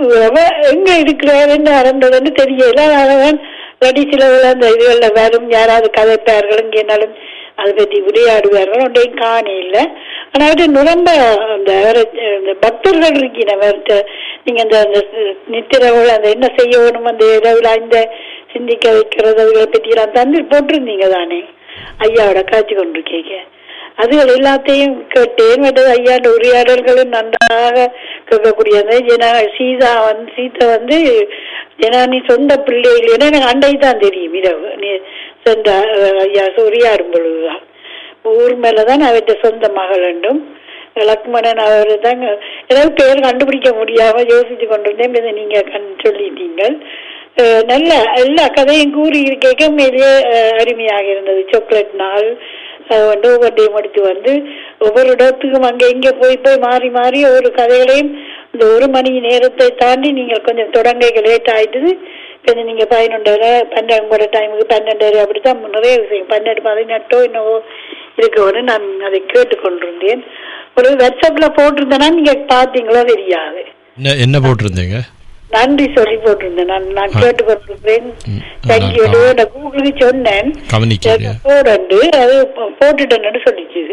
அவ எங்க இருக்கிறாருன்னு அறந்ததுன்னு தெரியல அதனால கடைசியில அந்த இதுகள்ல வரும் யாராவது கதைப்பார்கள் இங்கேனாலும் அதை பற்றி விளையாடுவார்கள் ஒன்றையும் காணி இல்லை ஆனா அது ரொம்ப அந்த அவரை- அந்த பக்தர்கள் இருக்கீங்க அவர்கிட்ட நீங்க அந்த அந்த நித்திரவுகள் அந்த என்ன செய்ய வேணும் அந்த இரவுல இந்த சிந்திக்க வைக்கிறது அதுகளை பற்றி எல்லாம் தந்து போட்டிருந்தீங்க தானே ஐயாவோட காட்சி கொண்டிருக்கீங்க அதுகள் எல்லாத்தையும் கேட்டேன் மற்றது ஐயாண்ட உரையாடல்களும் நன்றாக கேட்கக்கூடியது ஏன்னா சீதா வந்து சீதா வந்து ஏன்னா நீ சொந்த பிள்ளை இல்லைன்னா எனக்கு அண்டை தான் தெரியும் இரவு நீ சொந்த அஹ், ஐயா உரையாடும் பொழுதுதான் ஊர் மேலதான் அவற்றை சொந்த மகள் என்றும் லக்மணன் அவர் தான் ஏதாவது பேர் கண்டுபிடிக்க முடியாம யோசிச்சு கொண்டிருந்தேன் இதை நீங்க கண் சொல்லிட்டீங்கள் அஹ், நல்ல எல்லா கதையும் கூறி இருக்க மேலேயே அஹ், அருமையாக இருந்தது சாக்லேட் நாள் அஹ், வந்து ஒவ்வொன்றையும் முடித்து வந்து ஒவ்வொரு இடத்துக்கும் அங்க இங்க போய் போய் மாறி மாறி ஒவ்வொரு கதைகளையும் இந்த ஒரு மணி நேரத்தை தாண்டி நீங்கள் கொஞ்சம் தொடங்க லேட் ஆயிட்டுது கொஞ்சம் நீங்க பதினொன்றரை பன்னெண்டு உங்களோட டைமுக்கு பன்னெண்டரை அப்படித்தான் நிறைய விஷயம் பன்னெண்டு பதினெட்டோ என்னவோ இருக்கவனு நான் அதை கேட்டுக்கொண்டிருந்தேன் ஒரு வாட்ஸ்அப்ல போட்டிருந்தேன்னா நீங்க பாத்தீங்களோ தெரியாது என்ன என்ன போட்டிருந்தீங்க நன்றி சொல்லி போட்டிருந்தேன் நான் நான் கேட்டுக்கொண்டிருக்கிறேன் ம். தேங்க்யூ ஆ, ஆ. நான் கூகுளுக்கு சொன்னேன் கவனிக்கலையா போடண்டு அது போ- போட்டுட்டேன்னு சொல்லிச்சு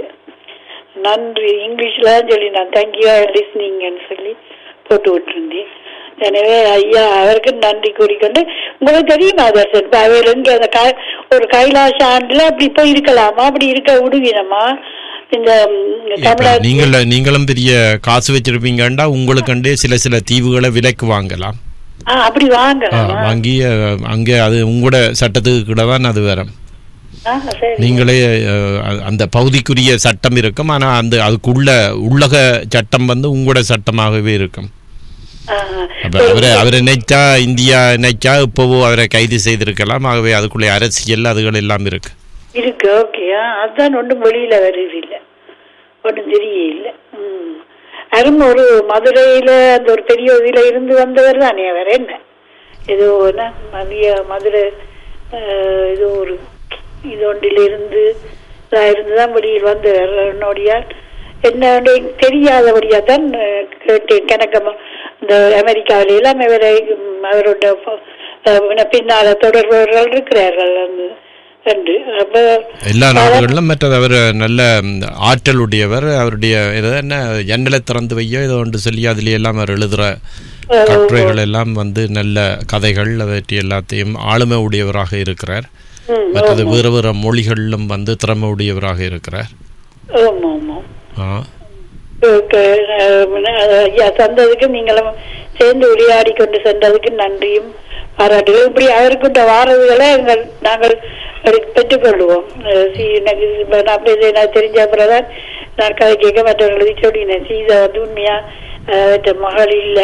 நன்றி இங்கிலீஷ்ல தான் சொல்லி நான் தேங்க்யூ லிஸ்னிங்னு சொல்லி போட்டு விட்டுருந்தேன் எனவே ஐயா அவருக்கு நன்றி கூறிக்கொண்டு உங்களுக்கு தெரியுமா தர்சன் அவர் எங்க அந்த கை- ஒரு கைலாச ஆண்டுல அப்படி போய் இருக்கலாமா அப்படி இருக்க விடுவீனமா இந்த ம், இப்ப தமிழர் நீங்கள் நீங்களும் பெரிய காசு வச்சிருப்பீங்கண்டா உங்களுக்கண்டே சில சில தீவுகளை விலைக்கு வாங்கலாம் ஆ, அப்படி ஆ, வாங்கலாமா வாங்கி அஹ், அங்கே அது உங்களோட சட்டத்துக்கு கூட தான் அது வரும் ஆ, சரி நீங்களே அஹ், அ- அந்த பகுதிக்குரிய சட்டம் இருக்கும் ஆனா அந்த அதுக்குள்ள உள்ளக சட்டம் வந்து உங்களோட சட்டமாகவே இருக்கும் ஆ, அப்ப அவரை அவரை நினைச்சா இந்தியா நினைச்சா இப்போவோ அவரை கைது செய்திருக்கலாம் ஆகவே அதுக்குள்ளே அரசியல் அதுகள் எல்லாம் இருக்கு இருக்கு ஓகே அதான் ஒன்றும் வெளியில வருது இல்ல ஒன்றும் தெரியல ம் அருண் ஒரு மதுரையில அந்த ஒரு பெரிய இதுல இருந்து வந்தவர் தானே அவர் என்ன ஏதோ என்ன மதிய மதுரை அஹ், ஏதோ ஒரு இது ஒன்றில் இருந்து இதா இருந்துதான் வெளியில் வந்தவர் என்னுடைய என்ன தெரியாதபடியா தான் அஹ், கேட்டேன் கணக்கமா இந்த அமெரிக்காவில எல்லாம் இவரை ம், அவரோட ப- அஹ், பின்னால தொடர்பவர்கள் இருக்கிறார்கள் அந்த என்று அப்ப எல்லா நாடுகளிலும் மற்றது அவர் நல்ல ம், ஆற்றல் உடையவர் அவருடைய ஏதோ என்ன எண்ணலை திறந்து வையோ ஏதோ ஒன்று சொல்லி அதுல எல்லாம் அவர் எழுதுற கட்டுரைகள் எல்லாம் வந்து நல்ல கதைகள் அவற்றை எல்லாத்தையும் ஆளுமை உடையவராக இருக்கிறார் ம், மற்றது வேறு வேறு மொழிகளிலும் வந்து திறமை உடையவராக இருக்கிறார் ஆமா ஆமா ஆ ஓகே, அஹ், ஐயா தந்ததுக்கு நீங்களும் சேர்ந்து உரையாடி கொண்டு சென்றதுக்கு நன்றியும் பாராட்டுகள் இப்படி அவர்கிட்ட வாரதுகளை எங்கள் நாங்கள் அவருக்கு பெற்றுக்கொள்வோம் அஹ், சி எனக்கு இப்ப நான் அப்படி இதை நான் தெரிஞ்ச அப்புறம்தான் நான் கதை கேட்க மற்றவர்களுக்கு சொல்லினேன் சீதா வந்து உண்மையா அஹ், அவற்ற மகள் இல்லை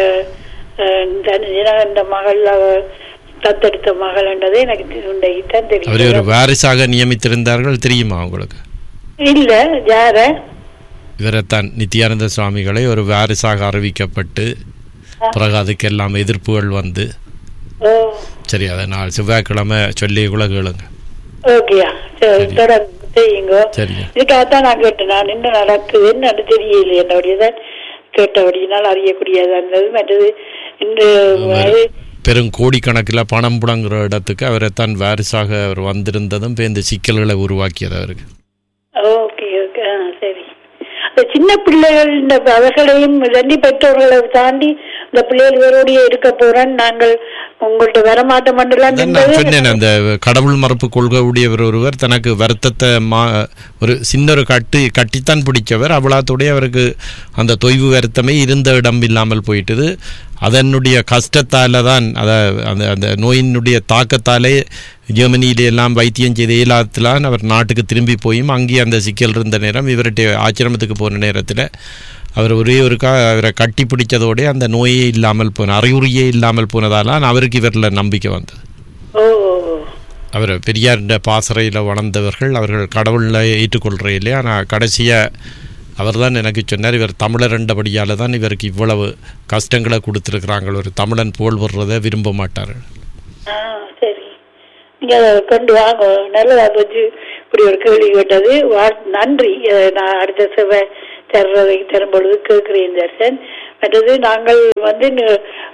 இந்த மகள் அவ தத்தெடுத்த மகள் என்றது எனக்கு உண்டைக்கு தான் அவரை ஒரு தெரியும் வாரிசாக நியமித்திருந்தார்கள் தெரியுமா உங்களுக்கு இல்ல யார இவரைத்தான் நித்யானந்த சுவாமிகளை ஒரு வாரிசாக அறிவிக்கப்பட்டு பிறகு அதுக்கெல்லாம் எதிர்ப்புகள் வந்து ஓ சரி அதை நான் செவ்வாய்க்கிழமை சொல்லி கூட கேளுங்க ஓகேயா சரி தொடர்ந்து செய்யுங்க சரிங்க இதுக்காகத்தான் நான் கேட்டேன் நான் என்ன நடக்குது என்னன்னு தெரியல என்னுடையதான் கேட்டபடியினால் அறியக்கூடியதா இருந்தது மற்றது இன்று பெரும் கோடிக்கணக்கில் பணம் புடங்குற இடத்துக்கு அவரைத்தான் வாரிசாக அவர் வந்திருந்ததும் இப்போ இந்த சிக்கல்களை உருவாக்கியது அவருக்கு ஓகே ஓகே ஆ சரி அந்த சின்ன பிள்ளைகள் இந்த அவர்களையும் ரெண்டு பெற்றோர்களை தாண்டி இந்த பிள்ளைகள் இவரோடய இருக்க போறேன் நாங்கள் உங்கள்ட்ட வரமாட்ட மண்டலம் அதான் நான் சொன்னேன் அந்த கடவுள் மறுப்பு கொள்கை உடையவர் ஒருவர் தனக்கு வருத்தத்தை மா ஒரு சின்ன ஒரு கட்டு கட்டித்தான் பிடிச்சவர் அவ்வளோத்துடைய அவருக்கு அந்த தொய்வு வருத்தமே இருந்த இடம் இல்லாமல் போயிட்டுது அதனுடைய கஷ்டத்தால தான் அத அந்த அந்த நோயினுடைய தாக்கத்தாலே ஜெர்மனியில எல்லாம் வைத்தியம் செய்த இயலாத்திலான் அவர் நாட்டுக்கு திரும்பி போயும் அங்கே அந்த சிக்கல் இருந்த நேரம் இவருடைய ஆச்சிரமத்துக்கு போன நேரத்தில் அவர் ஒரே ஒருக்கா அவரை கட்டி பிடிச்சதோட அந்த நோயே இல்லாமல் போன அறிகுறியே இல்லாமல் போனதால அவருக்கு இவரில் நம்பிக்கை வந்தது ஓ ஓ, ஓ. அவர் பெரியார்ன்ற பாசறையில் வளர்ந்தவர்கள் அவர்கள் கடவுளை ஏற்றுக்கொள்கிற இல்லையா ஆனால் கடைசியாக அவர் தான் எனக்கு சொன்னார் இவர் தமிழர் என்றபடியால் தான் இவருக்கு இவ்வளவு கஷ்டங்களை கொடுத்துருக்குறாங்க ஒரு தமிழன் புகழ் பெறுறதை விரும்ப மாட்டார்கள் ஆ சரி நீங்க அதை கொண்டு வாங்க நல்லதா போச்சு இப்படி ஒரு கேள்வி கேட்டது வா- நன்றி அஹ் நான் அடுத்த செவ்வாய் தர்றதை தரும் பொழுது கேட்கிறேன் தர்சன் மற்றது நாங்கள் வந்து நு-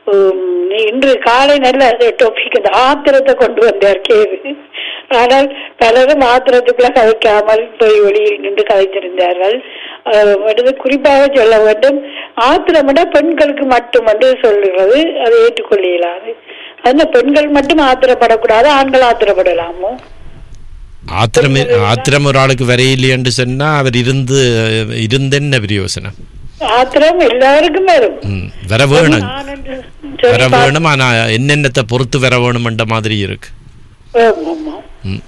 உம், இன்று காலை நல்ல டாபிக் இந்த ஆத்திரத்தை கொண்டு வந்தார் கேது ஆனால் பலரும் ஆத்திரத்துக்குள்ள கதைக்காமல் போய் வெளியில் நின்று கதைத்திருந்தார்கள் அஹ், அடுத்து குறிப்பாக சொல்ல வேண்டும் ஆத்திரம் விட பெண்களுக்கு மட்டும் என்று சொல்லுகிறது அதை ஏற்றுக்கொள்ள இயலாது அதனால பெண்கள் மட்டும் ஆத்திரப்படக்கூடாது ஆண்கள் ஆத்திரப்படலாமோ ஆத்திரம் ஆத்திரம் ஒரு ஆளுக்கு வரையில்லையென்று சொன்னா அவர் இருந்து இருந்தென்ன பிரயோசனம் ஆத்திரம் எல்லாருக்கும் வரும் ம், வர வேணும் நான் என்று வர சொல்லி வேணும் ஆனா என்னென்னத்தை பொறுத்து வர வேணுமென்ற மாதிரி இருக்கு ஆமா, ஆமா. ம்.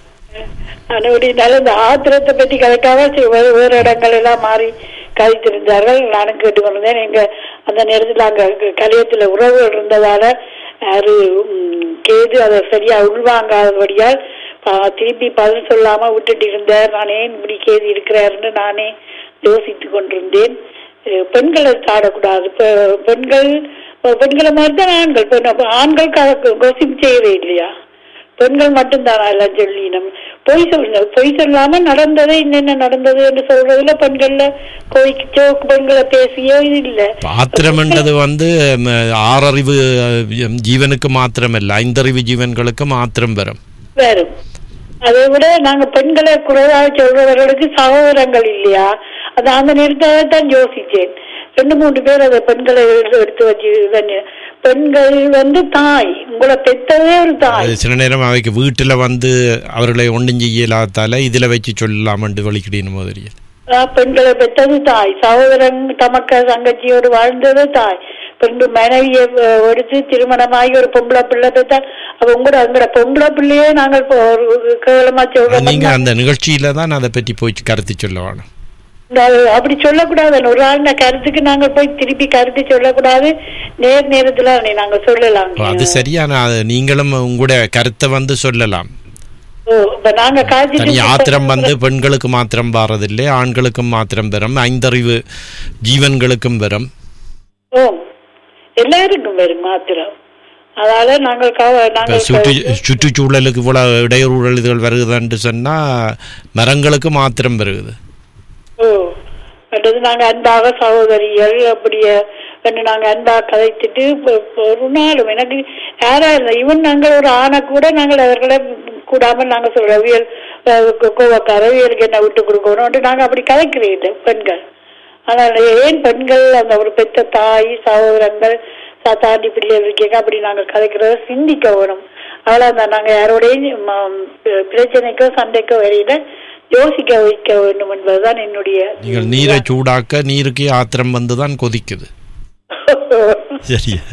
அப்படினால இந்த ஆத்திரத்தை பத்தி கதைக்காம சி- வேறு வேறு இடங்கள் எல்லாம் மாறி கதைத்திருந்தார்கள் நானும் கேட்டுக்கொண்டிருந்தேன் எங்க அந்த நேரத்தில் அங்க க- கலியத்துல உறவுகள் இருந்ததால யாரு ம், கேது அதை சரியா உள்வாங்காதபடியால் பா- திருப்பி பதில் சொல்லாம விட்டுட்டு இருந்தார் நான் ஏன் இப்படி கேது இருக்கிறாருன்னு நானே யோசித்துக் கொண்டிருந்தேன் அஹ் பெண்களை சாடக்கூடாது பெ- பெண்கள் பெண்களை மாதிரி தான் ஆண்கள் பெண் அப்ப ஆண்கள் கோசிப் செய்யவே இல்லையா பெண்கள் மட்டும்தானா எல்லாம் சொல்லி நம்ம பொய் சொல்லுங்க பொய் சொல்லாம நடந்தது என்னென்ன நடந்தது என்று சொல்றதுல பெண்கள்ல கோய்ச்சோ பெண்களை பேசியோ இது இல்ல ஆத்திரம்ன்றது வந்து ம், ஆறறிவு அஹ், ஜீவனுக்கு மாத்திரமல்ல ஐந்தறிவு ஜீவன்களுக்கு மாத்திரம் வரும் வரும் அதை விட நாங்க பெண்களை குறைவாக சொல்றவர்களுக்கு சகோதரங்கள் இல்லையா அது அந்த நேரத்தை தான் யோசிச்சேன் ரெண்டு மூணு பேர் அதை பெண்களை எடுத்து வச்சு இதன்னு. பெண்கள் வந்து தாய் உங்களை பெத்ததே ஒரு தாய் அது சில நேரம் அவைக்கு வீட்டுல வந்து அவர்களை ஒன்றும் செய்யலாத்தால இதுல வச்சு சொல்லலாமண்டு வலிக்கிடின்னு மாதிரி ஆஹ் பெண்களை பெற்றது தாய் சகோதரன் தமக்க தங்கச்சியோடு வாழ்ந்தது தாய் பெண்ணு மனைவியை அஹ், எடுத்து திருமணமாகி ஒரு பொம்பளை பிள்ளை பெற்றா அப்ப உங்களோட உங்களோட பொம்பளை பிள்ளையே நாங்கள் இப்போ ஒரு கேவலமா சொல்றோம் நீங்க அந்த நிகழ்ச்சியில தான் அதை பற்றி போய் கருத்து சொல்ல வேணும் அது அப்படி சொல்லக்கூடாது ஒரு ஆள் கருத்துக்கு நாங்க போய் திருப்பி கருத்து சொல்லக்கூடாது நேர் நேரத்துல அதை நாங்க சொல்லலாம் அது சரியான அது நீங்களும் உங்களுடைய கருத்தை வந்து சொல்லலாம் ஓ, இப்ப நாங்க தனி காய்ச்சி ஆத்திரம் வந்து பெண்களுக்கு மாத்திரம் பாரதில்லை ஆண்களுக்கும் மாத்திரம் பெறும் ஐந்தறிவு ஜீவன்களுக்கும் பெறும் ஓ எல்லாருக்கும் வரும் மாத்திரம் அதால நாங்கள் கவ- இப்ப நாங்கள் சுற்று சுற்றுச்சூழலுக்கு இவ்வளவு இடையூறுகள் இதுகள் வருகுதுன்னு சொன்னா மரங்களுக்கு மாத்திரம் பெருகுது ஓ அடுத்தது நாங்க அன்பாக சகோதரிகள் அப்படியே என்று நாங்க அன்பா கதைத்துட்டு இப்ப- இப்ப ஒரு நாளும் எனக்கு யாரா இல்லை ஈவன் நாங்கள் ஒரு ஆணை கூட நாங்கள் அவர்களை கூடாமல் நாங்க சொல்றோம் அவியல் கோவக்கார அவியலுக்கு என்ன விட்டு கொடுக்கணும் நாங்க அப்படி கதைக்கிறே இல்லை பெண்கள் ஆனால் ஏன் பெண்கள் அந்த ஒரு பெத்த தாய் சகோதரங்கள் சாத்தாண்டி பிள்ளைகள் கேட்க அப்படி நாங்க கதைக்கிறத சிந்திக்க வேணும் அவ்வளவுதான் நாங்க யாரோடையும் ம- பிரச்சனைக்கோ சண்டைக்கோ வரையில யோசிக்க வைக்க வேண்டும் என்பதுதான் என்னுடைய நீங்கள் நீரை சூடாக்க நீருக்கு ஆத்திரம் வந்து தான் கொதிக்குது சரியா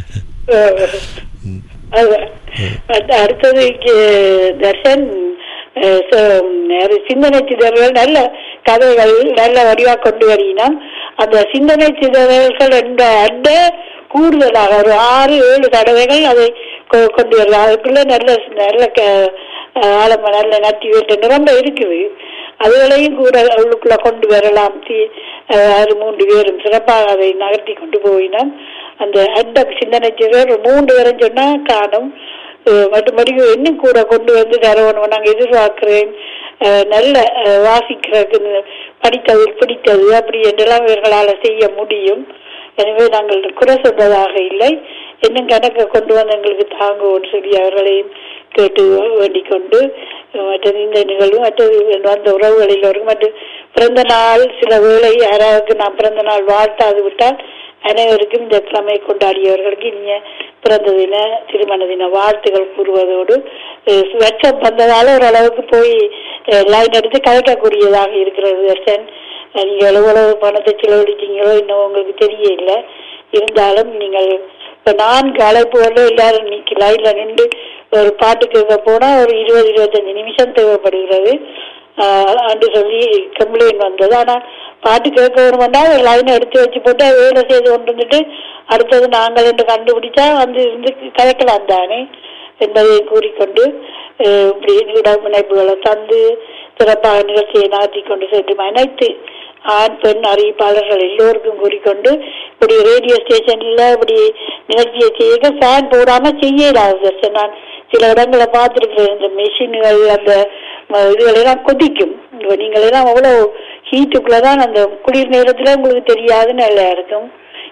அது அது அடுத்தது கே- தர்ஷன் அஹ், ச- யாரு சிந்தனை சிதறல் நல்ல கதைகள் நல்ல வடிவா கொண்டு வருகினோம் அந்த சிந்தனை சிதறல்கள் என்ற அண்ட கூடுதலாக ஒரு ஆறு ஏழு தடவைகள் அதை கொ- கொண்டு வரலாம் அதுக்குள்ள நல்ல நல்ல க- ஆழமா நல்ல நட்டி வேண்ட நிரம்ப இருக்குது அதுகளையும் கூட அவளுக்குள்ள கொண்டு வரலாம் சி- அஹ், அது மூன்று பேரும் சிறப்பாக அதை நகர்த்தி கொண்டு போயினோம் அந்த அண்ட சிந்தனை சிதறல் ஒரு மூன்று பேரும் சொன்னா காணும் அஹ் மற்றபடி இன்னும் கூட கொண்டு வந்து தரணும் நாங்கள் எதிர்பார்க்கிறேன் அஹ் நல்ல அஹ் வாசிக்கிறதுக்கு படித்தது பிடித்தது அப்படி என்றெல்லாம் இவர்களால் செய்ய முடியும் எனவே நாங்கள் குறை சொல்வதாக இல்லை இன்னும் கணக்கை கொண்டு வந்து எங்களுக்கு தாங்குவோம்னு சொல்லி அவர்களையும் கேட்டு வேண்டிக் கொண்டு அஹ் மற்றது இந்த நிகழ்வு மற்றது வந்த உறவுகள் எல்லோருக்கும் மற்ற பிறந்த நாள் சில வேளை யாராவது நான் பிறந்த நாள் வாழ்த்தாது விட்டால் அனைவருக்கும் இந்த கிழமை கொண்டாடியவர்களுக்கு இனிய பிறந்த தின திருமண தின வாழ்த்துகள் கூறுவதோடு அஹ் வாட்ஸ்அப் வந்ததால ஓரளவுக்கு போய் லைன் எடுத்து கலைக்கக்கூடியதாக இருக்கிறது தர்ஷன் அஹ் நீங்க எவ்வளவு பணத்தை செலவழிச்சீங்களோ இன்னும் உங்களுக்கு தெரியல இருந்தாலும் நீங்கள் இப்ப நான்கு அழைப்புகளோ எல்லாரும் நீக்கி லைன்ல நின்று ஒரு பாட்டு கேட்க போனா ஒரு இருபது இருபத்தஞ்சு நிமிஷம் தேவைப்படுகிறது ஆஹ் அன்று சொல்லி கம்ப்ளைண்ட் வந்தது ஆனா பாட்டு கேட்க வேணுமெண்டா ஒரு லைனை எடுத்து வச்சு போட்டு அதை வேலை செய்து கொண்டு வந்துட்டு அடுத்தது நாங்கள் என்று கண்டுபிடிச்சா வந்து இருந்து கலைக்கலாம் தானே என்பதை கூறிக்கொண்டு அஹ் இப்படி இடப்பிணைப்புகளை தந்து சிறப்பாக நிகழ்ச்சியை நடத்தி கொண்டு சென்று அனைத்து ஆண் பெண் அறிவிப்பாளர்கள் எல்லோருக்கும் கூறிக்கொண்டு இப்படி ரேடியோ ஸ்டேஷன்ல இப்படி நிகழ்ச்சியை செய்ய ஃபேன் போடாம செய்யலாது தர்ஷன் நான் சில இடங்களை பார்த்துருக்கிறேன் இந்த மெஷின்கள் அந்த ம- இதுகளெல்லாம் கொதிக்கும் இப்ப நீங்கள் எல்லாம் அவ்வளோ ஹீட்டுக்குள்ளதான் அந்த குளிர் நேரத்துல உங்களுக்கு தெரியாது நல்லா இருக்கும்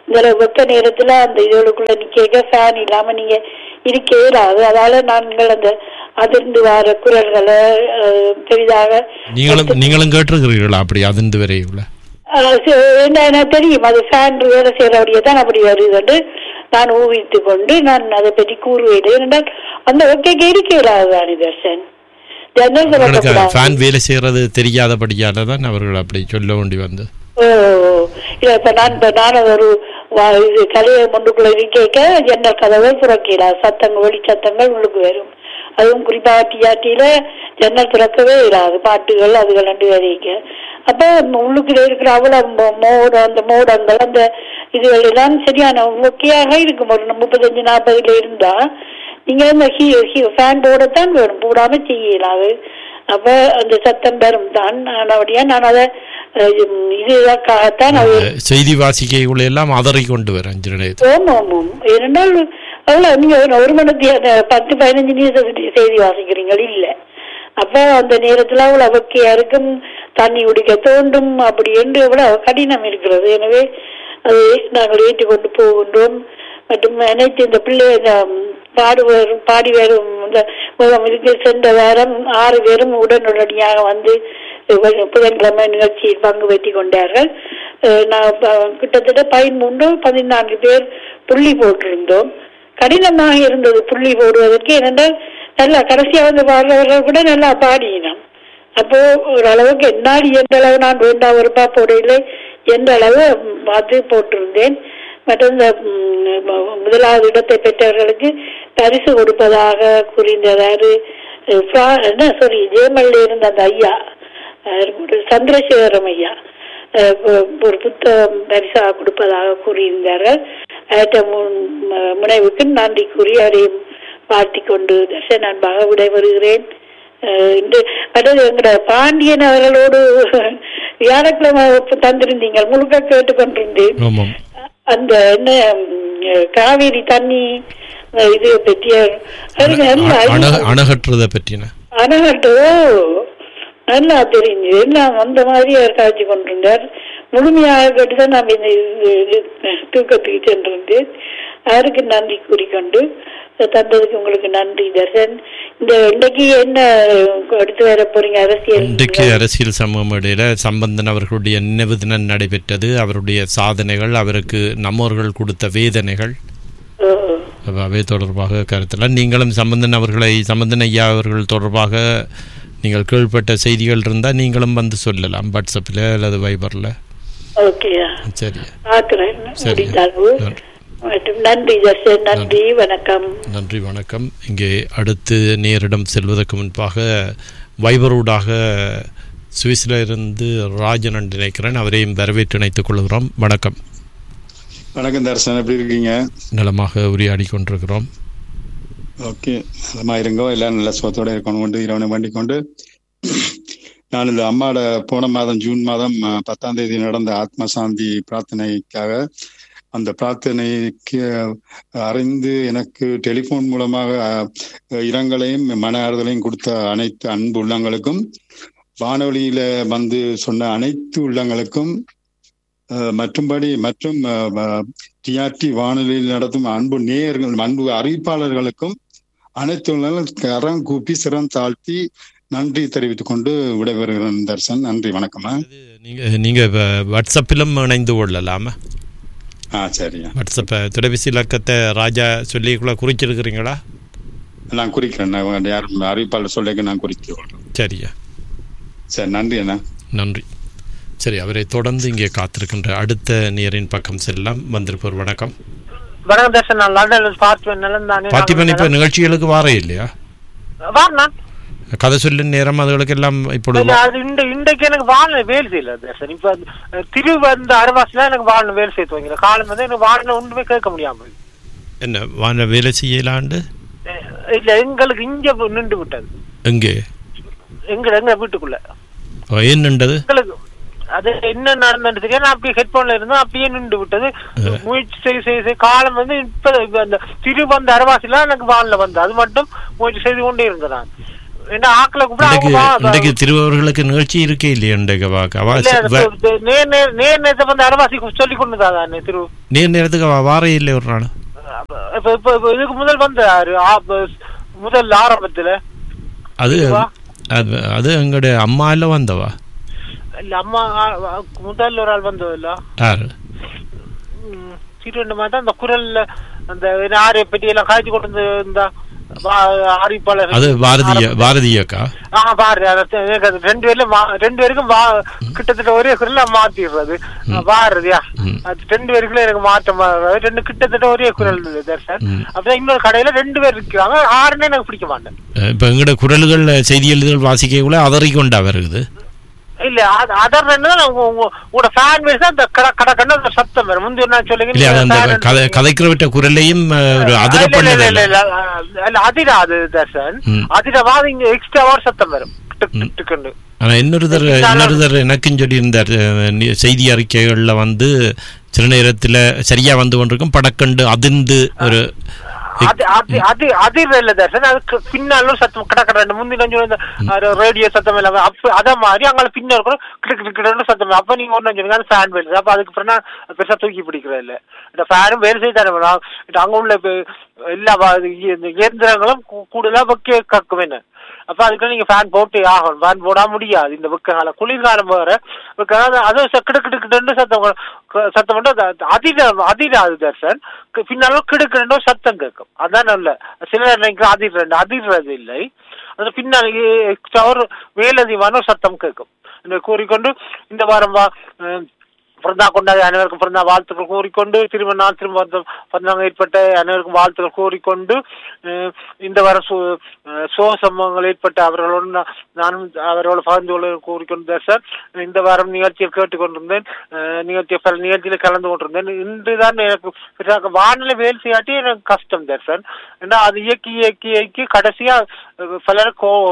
இந்த வெப்ப நேரத்துல அந்த இதோடுக்குள்ள நிக்க ஃபேன் இல்லாம நீங்க இருக்க இயலாது அதால நாங்கள் அந்த அதிர்ந்து வர குரல்களை அஹ், பெரிதாக நீங்களும் நீங்களும் கேட்டிருக்கிறீர்களா அப்படி அதிர்ந்து வரையுள்ள அஹ், ச- என்ன எனக்கு தெரியும் அது ஃபேன் வேலை செய்யறபடியே தான் அப்படி வருதுன்னு நான் ஊகித்து கொண்டு நான் அதை பற்றி கூறுவேன் ஏனென்றால் அந்த ஒக்கைக்கு இருக்க இயலாது தான் தர்ஷன் ஜன்னல் அவர்களுக்கு திறக்கக்கூடாது. ஃபேன் வேலை செய்யறது தெரியாதபடியால தான் அவர்கள் அப்படி சொல்ல வேண்டி வந்து ஓ, இல்ல இப்ப நான் இப்ப நான் ஒரு வா- இது கலையை முண்டுக்குள்ள இருக்க ஜன்னல் கதவை புறக்கல சத்தங்கள் ஒளி சத்தங்கள் உள்ளுக்கு வரும் அதுவும் குறிப்பாக டிஆர்டியில ஜன்னல் திறக்கவே இல்லாது பாட்டுகள் அதுகள் ரெண்டு வரைக்க அப்ப உள்ளுக்குள்ள இருக்கிற அவ்வளவு மோ- மோடம் அந்த மோடங்கள் அந்த இதுகள் எல்லாம் சரியான முக்கியாக இருக்கும் ஒரு முப்பத்தஞ்சு நாற்பதுல இருந்தா நீங்க இந்த ஃபேன் போடத்தான் வேணும் போடாம செய்யலாது அப்ப அந்த சத்தம் வரும் தான் ஆனபடியா நான் அதை அஹ், இதுக்காகத்தான் அது செய்தி வாசிக்கைகளை எல்லாம் அதறி கொண்டு வர அஞ்சு நிலையத்தில் ஓம் ஓம் ஓம் ஏனென்றால் அவ்வளவு நீங்க ஒரு- ஒரு மணி பத்து பதினஞ்சு நிமிஷம் செய்தி வாசிக்கிறீங்க இல்ல அப்ப அந்த நேரத்துல அவ்வளவு வெக்கையா இருக்கும் தண்ணி குடிக்க தோண்டும் அப்படி என்று எவ்வளவு கடினம் இருக்கிறது எனவே அதை நாங்கள் ஏற்றுக்கொண்டு போகின்றோம் மற்றும் அனைத்து இந்த பிள்ளை இந்த பாடு வரும் பாடி வரும் இந்த முகம் இருக்கு சென்ற வாரம் ஆறு பேரும் உடனுடனடியாக வந்து அஹ், புதன்கிழமை நிகழ்ச்சியில் பங்கு பெற்றி கொண்டார்கள் அஹ், நான் ப- கிட்டத்தட்ட பதிமூன்று பதினான்கு பேர் புள்ளி போட்டிருந்தோம் கடினமாக இருந்தது புள்ளி போடுவதற்கு ஏனென்றால் நல்லா கடைசியா வந்து பாடுறவர்கள் கூட நல்லா பாடினோம் அப்போ ஓரளவுக்கு என்னால் எந்த அளவு நான் வேண்டாம் ஒரு போடையில எந்த அளவு பார்த்து போட்டிருந்தேன் மற்றும் இந்த ம், முதலாவது இடத்தை பெற்றவர்களுக்கு பரிசு கொடுப்பதாக கூறியிருந்ததாரு என்ன சாரி ஜேமல்ல இருந்த அந்த ஐயா அஹ், ஒரு சந்திரசேகரம் ஐயா அஹ், ஒ- ஒரு புத்தகம் பரிசாக கொடுப்பதாக கூறியிருந்தார்கள் அவற்றை முன்- ம- முனைவுக்கு நன்றி கூறி அவரையும் வாழ்த்திக் கொண்டு தர்ஷன் அன்பாக விடைபெறுகிறேன் அஹ், இன்று அடுத்து எங்கட பாண்டியன் அவர்களோடு வியாழக்கிழமை தந்திருந்தீங்க முழுக்க கேட்டுக்கொண்டிருந்தேன் ஆமாம் அந்த என்ன ம், காவேரி தண்ணி அஹ், இது பற்றிய அது நல்லா அண- அணகற்றதை பற்றின அனகட்டோ நல்லா தெரிஞ்சு எல்லாம் அந்த மாதிரி அவர் காட்சி கொண்டிருந்தார் முழுமையாக கேட்டுதான் நாம் இந்த இது- இது தூக்கத்துக்கு சென்றிருந்தேன் அவருக்கு நன்றி கூறிக்கொண்டு தந்ததுக்கு உங்களுக்கு நன்றி தர்சன் இந்த இன்றைக்கு என்ன எடுத்து வர போறீங்க இன்றைக்கு அரசியல் அரசியல் சமூகம் இடையில சம்பந்தன் அவர்களுடைய நினைவு தினம் நடைபெற்றது அவருடைய சாதனைகள் அவருக்கு நம்மோர்கள் கொடுத்த வேதனைகள் ஓ, அப்ப அவை தொடர்பாக கருத்தெல்லாம் நீங்களும் சம்பந்தன் அவர்களை சம்பந்தன் ஐயா அவர்கள் தொடர்பாக நீங்கள் கீழ்ப்பட்ட செய்திகள் இருந்தால் நீங்களும் வந்து சொல்லலாம் வாட்ஸ்அப்பில் அல்லது வைபரில் ஓகே சரி பார்க்கிறேன் சரி. முடிந்தால் நன்றி. மற்றும் நன்றி தர்சன் நன்றி வணக்கம் நன்றி வணக்கம் இங்கே அடுத்து நேரிடம் செல்வதற்கு முன்பாக வைபரூடாக சுவிஸில் இருந்து ராஜன் என்று நினைக்கிறேன் அவரையும் வரவேற்று இணைத்துக் கொள்கிறோம் வணக்கம் வணக்கம் தர்சன் எப்படி இருக்கீங்க நலமாக உரையாடி கொண்டிருக்கிறோம் ஓகே நலமா இருங்கோ எல்லாம் நல்ல சுகத்தோட இருக்கணும் கொண்டு இறைவனை வேண்டிக் கொண்டு நான் இந்த அம்மாவோட போன மாதம் ஜூன் மாதம் அஹ், பத்தாம் தேதி நடந்த ஆத்ம சாந்தி பிரார்த்தனைக்காக அந்த பிரார்த்தனைக்கு அஹ், அறிந்து எனக்கு டெலிபோன் மூலமாக அஹ், இரங்கலையும் மன ஆறுதலையும் கொடுத்த அனைத்து அன்பு உள்ளங்களுக்கும் வானொலியில வந்து சொன்ன அனைத்து உள்ளங்களுக்கும் அஹ், மற்றும்படி மற்றும் டிஆர்டி வானொலியில் நடத்தும் அன்பு நேயர்கள் அன்பு அறிவிப்பாளர்களுக்கும் அனைத்து உள்ளங்களும் கரம் கூப்பி சிரம் தாழ்த்தி நன்றி தெரிவித்துக் கொண்டு விடைபெறுகிறேன் தர்சன் நன்றி வணக்கம்மா நீங்க நீங்க வ- வாட்ஸ்அப்பிலும் இணைந்து கொள்ளலாமா ஆ சரியா வாட்ஸ்அப் தொலைபேசி இலக்கத்தை ராஜா சொல்லிக்குள்ள குறிச்சிருக்கிறீங்களா நான் குறிக்கிறேன் நான் யாரும் அறிவிப்பாளர் சொல்லிக்க நான் குறித்து கொள்றேன் சரியா சரி நன்றி அண்ணா நன்றி சரி அவரை தொடர்ந்து இங்கே காத்திருக்கின்ற அடுத்த நேரின் பக்கம் செல்லலாம் வந்திருப்பவர் வணக்கம் வணக்கம் தர்ஷன் நான் லண்டன்ல பார்த்திபன் நிலம் தானே பார்த்திபன் இப்ப நிகழ்ச்சிகளுக்கு வார இல்லையா வாரணா கதை சொல்லும் நேரம் அதுகளுக்கு எல்லாம் இப்பொழுது இல்ல, அது இந்த இன்றைக்கு எனக்கு வாழ வேலை செய்யல தர்ஷன் இப்ப அஹ், திரு வந்த அரவாசில எனக்கு வாழ வேலை செய்து வைக்கல காலம் வந்து எனக்கு வாழ ஒன்றுமே கேட்க முடியாம இருக்கு. என்ன வான வேலை செய்யலாண்டு அஹ், இல்ல எங்களுக்கு இங்க நின்று விட்டது எங்கே எங்க எங்க வீட்டுக்குள்ள ஓ, ஏன் நின்றது எங்களுக்கு அது என்ன நடந்தது தெரியாது நான் அப்படியே ஹெட்போன்ல இருந்தோம் அப்படியே நின்று விட்டது முயற்சி செய்ய செய்ய செய்ய காலம் வந்து இப்ப இப்ப அந்த திரு வந்த அரவாசில எனக்கு வானில வந்து அது மட்டும் முயற்சி செய்து கொண்டே இருந்தேன் நான் என்ன ஆக்களை கூப்பிட இன்றைக்கு அவங்க வா- இன்றைக்கு திருவர்களுக்கு நிகழ்ச்சி இருக்கே இல்லையா இன்றைக்கு வாக்கு அவ இல்ல, வ- அது நேர் நேர் நேர் நேரத்தை வந்து அரவாசி சொல்லி கொண்டு தானே திரு நேர் நேரத்துக்கு அவ வாரே இல்லை ஒரு நாள் இப்ப இப்ப இப்ப இதுக்கு முதல் வந்து முதல் ஆரம்பத்துல அது இதுவா? அது அது எங்களுடைய அம்மா எல்லாம் வந்தவா இல்ல அம்மா ஆ, ஆ, முதல் ஒரு ஆள் வந்தோம் இல்ல யாரு சீட்டு மாதிரி அந்த குரல்ல அந்த ஆரை பற்றி எல்லாம் காய்ச்சி கொண்டு வந்து இந்த வா- அறிவிப்பாளர் அது பாரதிய பாரதியக்கா ஆ பாரு அது எனக்கு அது ரெண்டு பேர்ல ரெண்டு பேருக்கும் வா- கிட்டத்தட்ட ஒரே குரல்ல மாத்திடுறது பாரதியா ம். அது ரெண்டு பேருக்குள்ள எனக்கு மாற்றம் வர்றது. ரெண்டு கிட்டத்தட்ட ஒரே குரல் தர்ஷன் ம். அப்புறம் இன்னொரு கடையில ரெண்டு பேர் இருக்கிறாங்க ஆறுன்னு எனக்கு பிடிக்க மாட்டேன் அஹ் இப்ப எங்கட குரல்கள் செய்தி எழுதுகள் வாசிக்கக்குள்ள அதறி கொண்டா வருது இல்ல அது அதர் என்ன உங்களோட ஃபேன் பேஸ் அந்த கட கட கண்ண அந்த சத்தம் வரும் முந்தி நான் இல்ல அது அந்த சொல்லுங்க கதை கதைக்கிறவிட்ட குரலையும் அஹ், ஒரு அதிர இல்ல, இல்ல, இல்ல, பண்ணது இல்ல, இல்ல, அதிராது தர்ஷன் ம். அதிரவாது இங்க எக்ஸ்ட்ரா சத்தம் வரும் டிக், டிக், டிக்குன்னு. ஆனா இன்னொருத்தர் இன்னொருத்தர் எனக்கும் சொல்லியிருந்தார் அஹ், நி- செய்தி அறிக்கைகள்ல வந்து சில நேரத்துல சரியா வந்து கொண்டிருக்கும் படக்கண்டு அதிர்ந்து ஒரு அது அது அது அதிர் இல்ல தர்ஷன் அதுக்கு பின்னாலும் சத்தம் கட கட முந்தி கொஞ்சம் இந்த ரேடியோ சத்தம் எல்லாம் அப்ப அத மாதிரி அங்க பின்ன இருக்கணும் கிட்ட கிட்ட கிட்ட சத்தம் அப்ப நீங்க ஒண்ணு சொல்லுங்க அது ஃபேன் வேலை அப்ப அதுக்கு அப்புறம் நான் பெருசா தூக்கி பிடிக்கிறது இல்ல இந்த ஃபேனும் வேலை செய்து தானே வேணும். இது அங்க உள்ள இப்ப எல்லா வ- இ- இந்த இயந்திரங்களும் கூ- கூடுதலா வெக்க கக்கும் என்ன அப்ப அதுக்கு நீங்க ஃபேன் போட்டு ஆகணும் ஃபேன் போட முடியாது இந்த வெக்க காலம் குளிர்காலம் வேற வெக்க காலம் அதுவும் ச- கிடு கிடு கிடுன்னு சத்தம் கொ- க- சத்தம் மட்டும் அது- அதிர அதிராது தர்சன் கு- பின்னாலும் கிடுக்கிடணும் சத்தம் கேட்கும் அதான் நல்ல சில நேரம் நினைக்கிற அதிர்றது அதிர்றது இல்லை அது பின்னால் எக்ஸ்ட்ரா ஒரு மேலதிகமான ஒரு சத்தம் கேட்கும் இந்த கூறிக்கொண்டு இந்த வாரம் வா அஹ், பிறந்தா கொண்டாடி அனைவருக்கும் பிறந்தா வாழ்த்துக்கள் கூறிக்கொண்டு திரும்ப நாள் திரும்ப வந்து பிறந்தவங்க ஏற்பட்ட அனைவருக்கும் வாழ்த்துக்கள் கூறிக்கொண்டு அஹ், இந்த வாரம் சு- அஹ், சோக சம்பவங்கள் ஏற்பட்ட அவர்களோடு நான் நானும் அவரோட பகிர்ந்து கொள்ள கூறிக்கொண்டு சார் இந்த வாரம் நிகழ்ச்சியை கேட்டுக்கொண்டிருந்தேன் அஹ், நிகழ்ச்சியை பல நிகழ்ச்சியில் கலந்து கொண்டிருந்தேன் இன்றுதான் எனக்கு பெரிதாக வானிலை வேல் செய்யாட்டி எனக்கு கஷ்டம் தான் சார் ஏன்னா அது இயக்கி இயக்கி இயக்கி கடைசியா அஹ், பலர்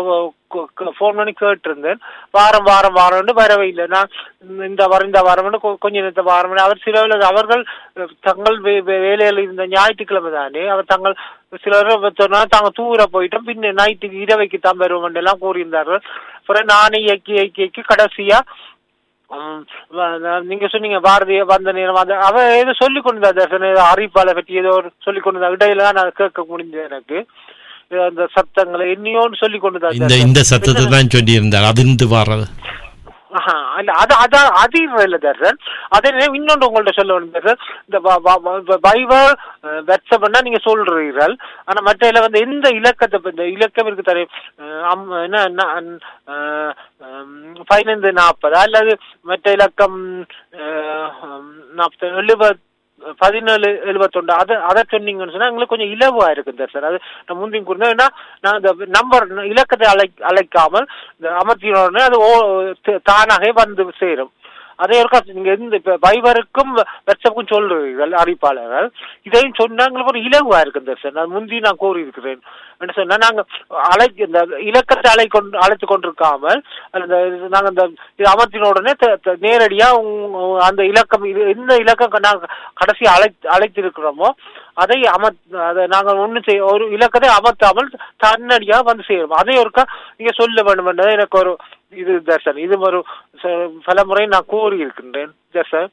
ஃபோன் பண்ணி கேட்டிருந்தேன் வாரம் வாரம் வாரம்னு வரவே இல்லை நான் இந்த- இந்த வாரம் இந்த வாரம்னு கொ- கொஞ்ச நேரத்த வாரம் அவர் சில அவர்கள் அஹ், தங்கள் வே- வே- வேலையில் இருந்த ஞாயிற்றுக்கிழமை தானே அவர் தங்கள் சிலர் சொன்னா தாங்க தூர போயிட்டோம் பின்ன நைட்டுக்கு இரவைக்கு தான் வருவோம் எல்லாம் கூறியிருந்தார்கள் அப்புறம் நானே இயக்கி இயக்கி இயக்கி கடைசியா உம், வ- நான் நீங்க சொன்னீங்க பாரதிய வந்த நேரம் அந்த அவ ஏதோ சொல்லி கொண்டு தர்சன அறிவிப்பாளை பற்றி ஏதோ ஒரு சொல்லி கொண்டு இடையில தான் நான் கேட்க முடிஞ்சது எனக்கு இது அந்த சத்தங்களை என்னையோன்னு சொல்லி கொண்டு இந்த இந்த சத்தத்தை தான் சொல்லியிருந்தார் அதிர்ந்து வர்றது ஆஹா, இல்ல அது அதான் அது இல்ல தர்சன் அதே நேரம் இன்னொன்று உங்கள்ட்ட சொல்ல வேணும் தர்சன் இந்த வ- வ- வ- பைபிள் வெட்சப்னா நீங்க சொல்றீர்கள் ஆனா மற்ற இதுல வந்து எந்த இலக்கத்தை பத்தி- இந்த இலக்கம் இருக்கு தரேன் என்ன ந- அஹ், ஹம், பதினைந்து நாற்பது அல்லது மற்ற இலக்கம் அஹ், ஹம், நாற்பது எழுபது பதினேழு எழுபத்தொண்டு அதை அதை சொன்னீங்கன்னு சொன்னா எங்களுக்கு கொஞ்சம் இலவா இருக்கு சார் அது நான் முந்தி கூறினேன் ஏன்னா நான் இந்த நம்பர் இலக்கத்தை அழை அழைக்காமல் இந்த அமர்த்தின உடனே அது ஓ- த- தானாகவே வந்து சேரும் அதே ஒருக்கா நீங்க எந்த இப்ப பைபருக்கும் வாட்ஸ்அப்புக்கும் சொல்றீர்கள் அறிவிப்பாளர்கள் இதையும் சொன்னா எங்களுக்கு ஒரு இலகுவா இருக்கு சார் நான் முந்தி நான் கூறியிருக்கிறேன் என்ன சொன்னா நாங்க அழை இந்த இலக்கத்தை அழை கொண்டு அழைத்து கொண்டிருக்காமல் அந்த இது நாங்க இந்த இது அமர்த்தின உடனே த- த- நேரடியா உங்க- அந்த இலக்கம் இது எந்த இலக்கம் நாங்க கடைசி அழை அழைத்திருக்கிறோமோ அதை அமர் அதை நாங்கள் ஒண்ணு செய்ய ஒரு இலக்கத்தை அமர்த்தாமல் தன்னடியா வந்து செய்யறோம் அதை ஒருக்கா நீங்க சொல்ல வேண்டும் என்றது எனக்கு ஒரு இது தர்சன் இது ஒரு ச- பல முறை நான் கூறி இருக்கின்றேன் தர்சன்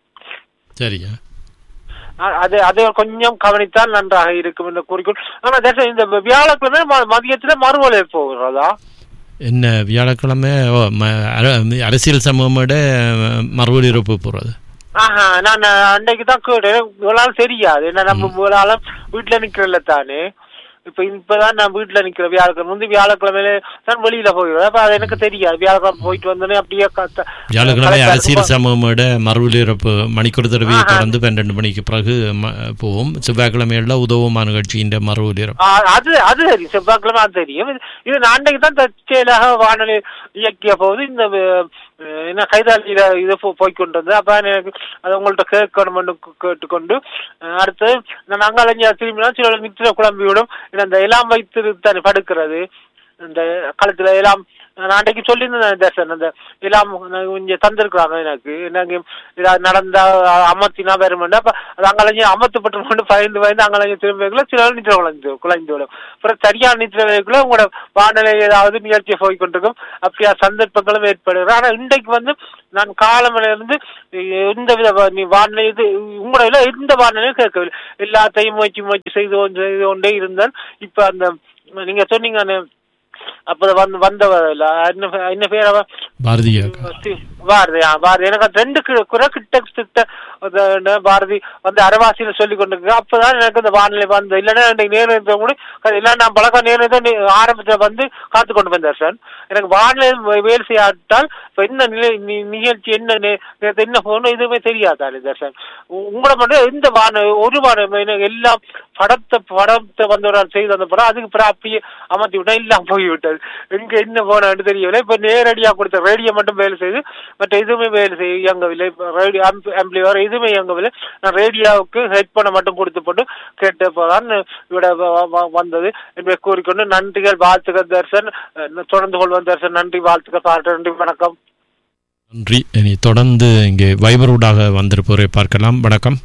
சரியா அ- அது அதை கொஞ்சம் கவனித்தால் நன்றாக இருக்கும் என்று கூறிக்கொள் ஆனா தர்சன் இந்த வியாழக்கிழமை ம- மதியத்துல மறுவலை போகிறதா என்ன வியாழக்கிழமை ஓ, ம- அர- அரசியல் சமூகமோட மறுவலிருப்பு போகிறது ஆஹா நான் அன்னைக்கு தான் கேட்டேன் இவ்வளவு நாள் தெரியாது என்ன நம்ம இவ்வளவு நாளும் வீட்டுல நிக்கிறல தானே இப்ப இப்பதான் நான் வீட்டுல நிக்கிறேன் வியாழக்கிழமை முந்தி வியாழக்கிழமையில தான் வெளியில போயிடுவேன் அப்ப அது எனக்கு தெரியாது வியாழக்கிழமை போயிட்டு வந்தோடனே அப்படியே க- வியாழக்கிழமை கலெக்டர் அரசியல் ரொம்ப- சமூகமோட மறுவலிருப்பு மணிக்கூட தடவையை ஆஹா. தொடர்ந்து பன்னெண்டு மணிக்கு பிறகு ம- போவோம் செவ்வாய்க்கிழமையில் உதவுமா நிகழ்ச்சியின் மறுவலிருப்பு ஆ, அது அது சரி செவ்வாய்க்கிழமை அது தெரியும் இது- இது நான் அன்னைக்கு தான் தற்செயலாக வானொலி இயக்கிய போது இந்த அஹ், என்ன கைதாளியில இது போ- போய் கொண்டு வந்தது அப்ப எனக்கு அது உங்கள்ட்ட கேட்கணும்னு கு- கேட்டுக்கொண்டு அஹ், அடுத்து நான் அங்காலஞ்சா திரும்பினா சில நித்திர குழம்பிவிடும் ஏன்னா அந்த எல்லாம் வைத்து தானே படுக்கிறது இந்த களத்துல எல்லாம் நான் அன்றைக்கு சொல்லியிருந்தேன் தர்சன் அந்த எல்லாம் இங்க தந்திருக்கிறாங்க எனக்கு எனக்கு ஏதாவது நடந்தா அமர்த்தினா வருமெண்டா அப்ப அது அங்கே அமர்த்தப்பட்டு கொண்டு பயந்து பயந்து அங்கே திரும்ப சில நித்திர குழந்து குழந்து விடும் அப்புறம் சரியான நித்திர வைக்குள்ள உங்களோட வானிலை ஏதாவது நிகழ்ச்சி போய் கொண்டிருக்கும் அப்படியா சந்தர்ப்பங்களும் ஏற்படுகிறது ஆனா இன்றைக்கு வந்து நான் காலமில இருந்து எந்த வித வா- நீ வானிலை இது உங்களோட இதுல எந்த வானிலையும் கேட்கவில்லை எல்லாத்தையும் முயற்சி முயற்சி செய்து கொண்டு செய்து கொண்டே இருந்தேன் இப்ப அந்த நீங்க சொன்னீங்க அந்த அப்ப வந்து வந்தவர் இல்ல என்ன பே- என்ன பேர் அவ பாரதிய அக்கா. சி- பாரதி ஆ, பாரதி எனக்கு அந்த ரெண்டு கி- குறை கிட்ட கிட்ட அந்த என்ன பாரதி வந்து அரவாசியில சொல்லி கொண்டிருக்கு அப்பதான் எனக்கு அந்த வானிலை வந்து இல்லைன்னா எனக்கு நேரம் இருந்தவங்க கூட இல்ல நான் பழக்கம் நேரம் இருந்தோம் நீ- ஆரம்பத்துல வந்து காத்து கொண்டு வந்தார் சார் எனக்கு வானிலை வே- வேலை செய்யாட்டால் இப்ப என்ன நிலை நி- நிகழ்ச்சி என்ன நே- நேத்து என்ன போகணும் எதுவுமே தெரியாதாரு சார் உங்களை மட்டும் எந்த வான ஒரு வானம் எனக்கு எல்லாம் படத்தை படத்தை வந்தவரால் செய்து அந்த படம் அதுக்கு பிறகு அப்படியே அமர்த்தி விட்டா எல்லாம் போய்விட்டது எங்க என்ன போனான்னு தெரியவில்லை இப்ப நேரடியா கொடுத்த ரேடியோ மட்டும் வேலை செய்து மற்ற எதுவுமே வேலை செய்ய இயங்கவில்லை ரேடியோ ஆம்பிளிவர் எதுவுமே இயங்கவில்லை நான் ரேடியோவுக்கு ஹெட்போனை மட்டும் கொடுத்து போட்டு கேட்டப்போதான் இவிட வ- வ- வந்தது என்பதை கூறிக்கொண்டு நன்றிகள் வாழ்த்துக்கள் தர்சன் அஹ் தொடர்ந்து கொள்வோம் தர்சன் நன்றி வாழ்த்துக்கள் பாராட்டு நன்றி வணக்கம் நன்றி இனி தொடர்ந்து இங்கே வைபரூடாக வந்திருப்போரை பார்க்கலாம் வணக்கம்